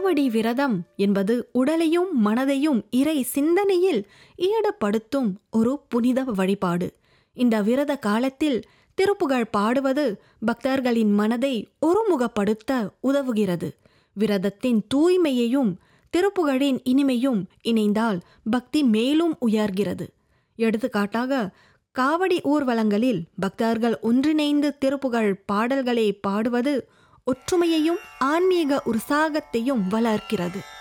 காவடி விரதம் என்பது உடலையும் மனதையும் இறை சிந்தனையில் ஈடுபடுத்தும் ஒரு புனித வழிபாடு இந்த விரத காலத்தில் திருப்புகழ் பாடுவது பக்தர்களின் மனதை ஒருமுகப்படுத்த உதவுகிறது விரதத்தின் தூய்மையையும் திருப்புகழின் இனிமையும் இணைந்தால் பக்தி மேலும் உயர்கிறது எடுத்துக்காட்டாக காவடி ஊர்வலங்களில் பக்தர்கள் ஒன்றிணைந்து திருப்புகழ் பாடல்களை பாடுவது ஒற்றுமையையும் ஆன்மீக உற்சாகத்தையும் வளர்க்கிறது